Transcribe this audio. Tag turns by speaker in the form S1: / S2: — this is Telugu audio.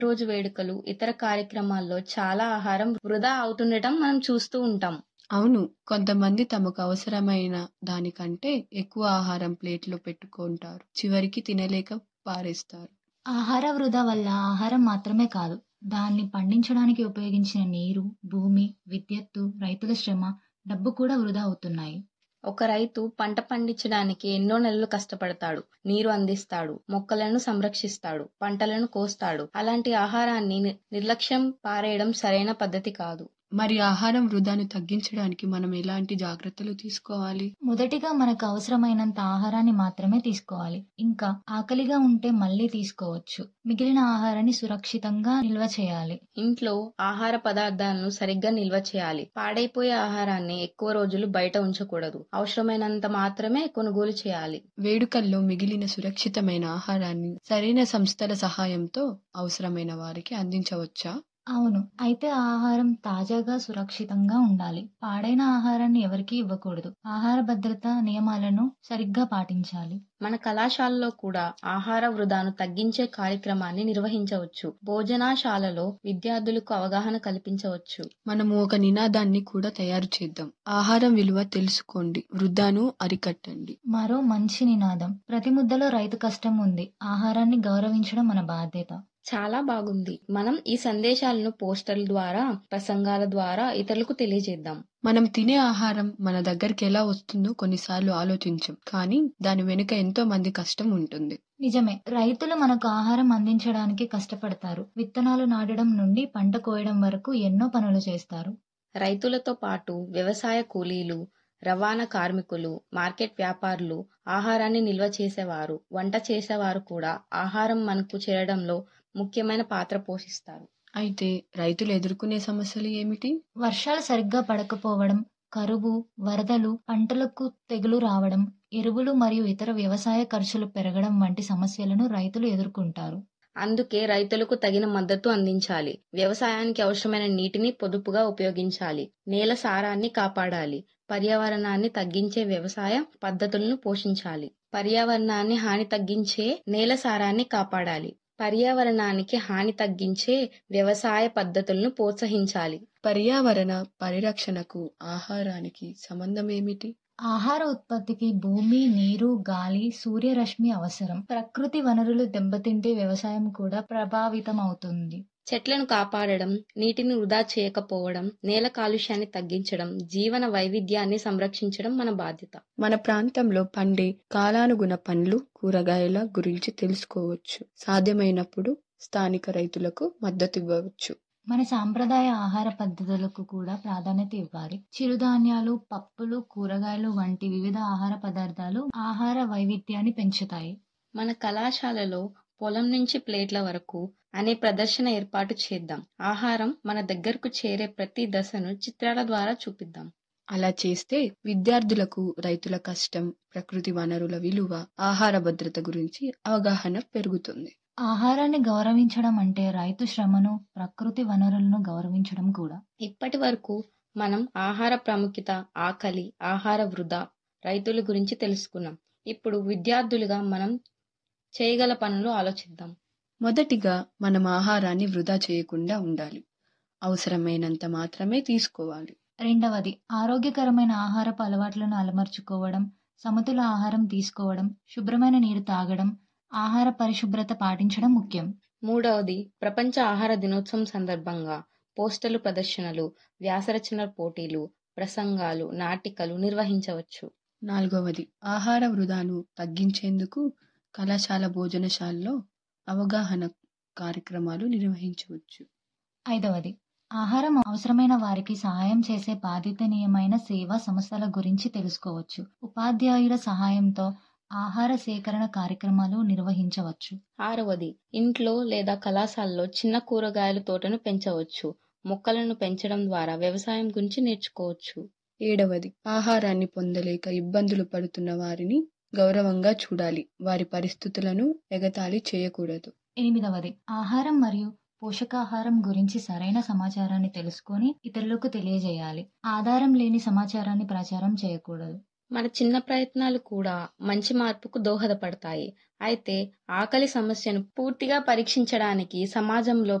S1: రోజు వేడుకలు ఇతర కార్యక్రమాల్లో చాలా ఆహారం వృధా అవుతుండటం మనం చూస్తూ ఉంటాం
S2: అవును కొంతమంది తమకు అవసరమైన దానికంటే ఎక్కువ ఆహారం ప్లేట్లో పెట్టుకుంటారు చివరికి తినలేక పారేస్తారు
S3: ఆహార వృధా వల్ల ఆహారం మాత్రమే కాదు దాన్ని పండించడానికి ఉపయోగించిన నీరు భూమి విద్యుత్తు రైతుల శ్రమ డబ్బు కూడా వృధా అవుతున్నాయి
S1: ఒక రైతు పంట పండించడానికి ఎన్నో నెలలు కష్టపడతాడు నీరు అందిస్తాడు మొక్కలను సంరక్షిస్తాడు పంటలను కోస్తాడు అలాంటి ఆహారాన్ని ని- నిర్లక్ష్యం పారేయడం సరైన పద్ధతి కాదు
S2: మరి ఆహారం వృధాను తగ్గించడానికి మనం ఎలాంటి జాగ్రత్తలు తీసుకోవాలి
S3: మొదటిగా మనకు అవసరమైనంత ఆహారాన్ని మాత్రమే తీసుకోవాలి ఇంకా ఆకలిగా ఉంటే మళ్ళీ తీసుకోవచ్చు మిగిలిన ఆహారాన్ని సురక్షితంగా నిల్వ చేయాలి
S1: ఇంట్లో ఆహార పదార్థాలను సరిగ్గా నిల్వ చేయాలి పాడైపోయే ఆహారాన్ని ఎక్కువ రోజులు బయట ఉంచకూడదు అవసరమైనంత మాత్రమే కొనుగోలు చేయాలి
S2: వేడుకల్లో మిగిలిన సురక్షితమైన ఆహారాన్ని సరైన సంస్థల సహాయంతో అవసరమైన వారికి అందించవచ్చా
S3: అవును అయితే ఆ ఆహారం తాజాగా సురక్షితంగా ఉండాలి పాడైన ఆహారాన్ని ఎవరికీ ఇవ్వకూడదు ఆహార భద్రత నియమాలను సరిగ్గా పాటించాలి
S1: మన కళాశాలలో కూడా ఆహార వృధాను తగ్గించే కార్యక్రమాన్ని నిర్వహించవచ్చు భోజనాశాలలో విద్యార్థులకు అవగాహన కల్పించవచ్చు
S2: మనము ఒక నినాదాన్ని కూడా తయారు చేద్దాం ఆహారం విలువ తెలుసుకోండి వృధాను అరికట్టండి
S3: మరో మంచి నినాదం ప్రతి ముద్దలో రైతు కష్టం ఉంది ఆహారాన్ని గౌరవించడం మన బాధ్యత
S1: చాలా బాగుంది మనం ఈ సందేశాలను పోస్టర్ల ద్వారా ప్రసంగాల ద్వారా ఇతరులకు తెలియజేద్దాం
S2: మనం తినే ఆహారం మన దగ్గరికి ఎలా వస్తుందో కొన్నిసార్లు ఆలోచించం కానీ దాని వెనుక ఎంతో మంది కష్టం ఉంటుంది
S3: నిజమే రైతులు మనకు ఆహారం అందించడానికి కష్టపడతారు విత్తనాలు నాటడం నుండి పంట కోయడం వరకు ఎన్నో పనులు చేస్తారు
S1: రైతులతో పాటు వ్యవసాయ కూలీలు రవాణా కార్మికులు మార్కెట్ వ్యాపారులు ఆహారాన్ని నిల్వ చేసేవారు వంట చేసేవారు కూడా ఆహారం మనకు చేరడంలో ముఖ్యమైన పాత్ర పోషిస్తారు
S2: అయితే రైతులు ఎదుర్కొనే సమస్యలు ఏమిటి
S3: వర్షాలు సరిగ్గా పడకపోవడం కరువు వరదలు పంటలకు తెగులు రావడం ఎరువులు మరియు ఇతర వ్యవసాయ ఖర్చులు పెరగడం వంటి సమస్యలను రైతులు ఎదుర్కొంటారు
S1: అందుకే రైతులకు తగిన మద్దతు అందించాలి వ్యవసాయానికి అవసరమైన నీటిని పొదుపుగా ఉపయోగించాలి నేల సారాన్ని కాపాడాలి పర్యావరణాన్ని తగ్గించే వ్యవసాయ పద్ధతులను పోషించాలి పర్యావరణాన్ని హాని తగ్గించే నేల సారాన్ని కాపాడాలి పర్యావరణానికి హాని తగ్గించే వ్యవసాయ పద్ధతులను ప్రోత్సహించాలి
S2: పర్యావరణ పరిరక్షణకు ఆహారానికి సంబంధం ఏమిటి
S3: ఆహార ఉత్పత్తికి భూమి నీరు గాలి సూర్యరశ్మి అవసరం ప్రకృతి వనరులు దెబ్బతింటే వ్యవసాయం కూడా ప్రభావితం అవుతుంది
S1: చెట్లను కాపాడడం నీటిని వృధా చేయకపోవడం నేల కాలుష్యాన్ని తగ్గించడం జీవన వైవిధ్యాన్ని సంరక్షించడం మన బాధ్యత
S2: మన ప్రాంతంలో పండే కాలానుగుణ పండ్లు కూరగాయల గురించి తెలుసుకోవచ్చు సాధ్యమైనప్పుడు స్థానిక రైతులకు మద్దతు ఇవ్వవచ్చు
S3: మన సాంప్రదాయ ఆహార పద్ధతులకు కూడా ప్రాధాన్యత ఇవ్వాలి చిరుధాన్యాలు పప్పులు కూరగాయలు వంటి వివిధ ఆహార పదార్థాలు ఆహార వైవిధ్యాన్ని పెంచుతాయి
S1: మన కళాశాలలో పొలం నుంచి ప్లేట్ల వరకు అనే ప్రదర్శన ఏర్పాటు చేద్దాం ఆహారం మన దగ్గరకు చేరే ప్రతి దశను చిత్రాల ద్వారా చూపిద్దాం
S2: అలా చేస్తే విద్యార్థులకు రైతుల కష్టం ప్రకృతి వనరుల విలువ ఆహార భద్రత గురించి అవగాహన పెరుగుతుంది
S3: ఆహారాన్ని గౌరవించడం అంటే రైతు శ్రమను ప్రకృతి వనరులను గౌరవించడం కూడా
S1: ఇప్పటి వరకు మనం ఆహార ప్రాముఖ్యత ఆకలి ఆహార వృధా రైతుల గురించి తెలుసుకున్నాం ఇప్పుడు విద్యార్థులుగా మనం చేయగల పనులు ఆలోచిద్దాం
S2: మొదటిగా మనం ఆహారాన్ని వృధా చేయకుండా ఉండాలి అవసరమైనంత మాత్రమే తీసుకోవాలి
S3: రెండవది ఆరోగ్యకరమైన ఆహారపు అలవాట్లను అలమర్చుకోవడం సమతుల ఆహారం తీసుకోవడం శుభ్రమైన నీరు తాగడం ఆహార పరిశుభ్రత పాటించడం ముఖ్యం
S1: మూడవది ప్రపంచ ఆహార దినోత్సవం సందర్భంగా పోస్టర్లు ప్రదర్శనలు వ్యాసరచన పోటీలు ప్రసంగాలు నాటికలు నిర్వహించవచ్చు
S2: నాలుగవది ఆహార వృధాను తగ్గించేందుకు కళాశాల భోజనశాలలో అవగాహన కార్యక్రమాలు నిర్వహించవచ్చు
S3: ఐదవది ఆహారం అవసరమైన వారికి సహాయం చేసే బాధ్యతనీయమైన సేవా సంస్థల గురించి తెలుసుకోవచ్చు ఉపాధ్యాయుల సహాయంతో ఆహార సేకరణ కార్యక్రమాలు నిర్వహించవచ్చు
S1: ఆరవది ఇంట్లో లేదా కళాశాలలో చిన్న కూరగాయల తోటను పెంచవచ్చు మొక్కలను పెంచడం ద్వారా వ్యవసాయం గురించి నేర్చుకోవచ్చు
S2: ఏడవది ఆహారాన్ని పొందలేక ఇబ్బందులు పడుతున్న వారిని గౌరవంగా చూడాలి వారి పరిస్థితులను ఎగతాళి చేయకూడదు
S3: ఎనిమిదవది ఆహారం మరియు పోషకాహారం గురించి సరైన సమాచారాన్ని తెలుసుకొని ఇతరులకు తెలియజేయాలి ఆధారం లేని సమాచారాన్ని ప్రచారం చేయకూడదు
S1: మన చిన్న ప్రయత్నాలు కూడా మంచి మార్పుకు దోహదపడతాయి అయితే ఆకలి సమస్యను పూర్తిగా పరీక్షించడానికి సమాజంలో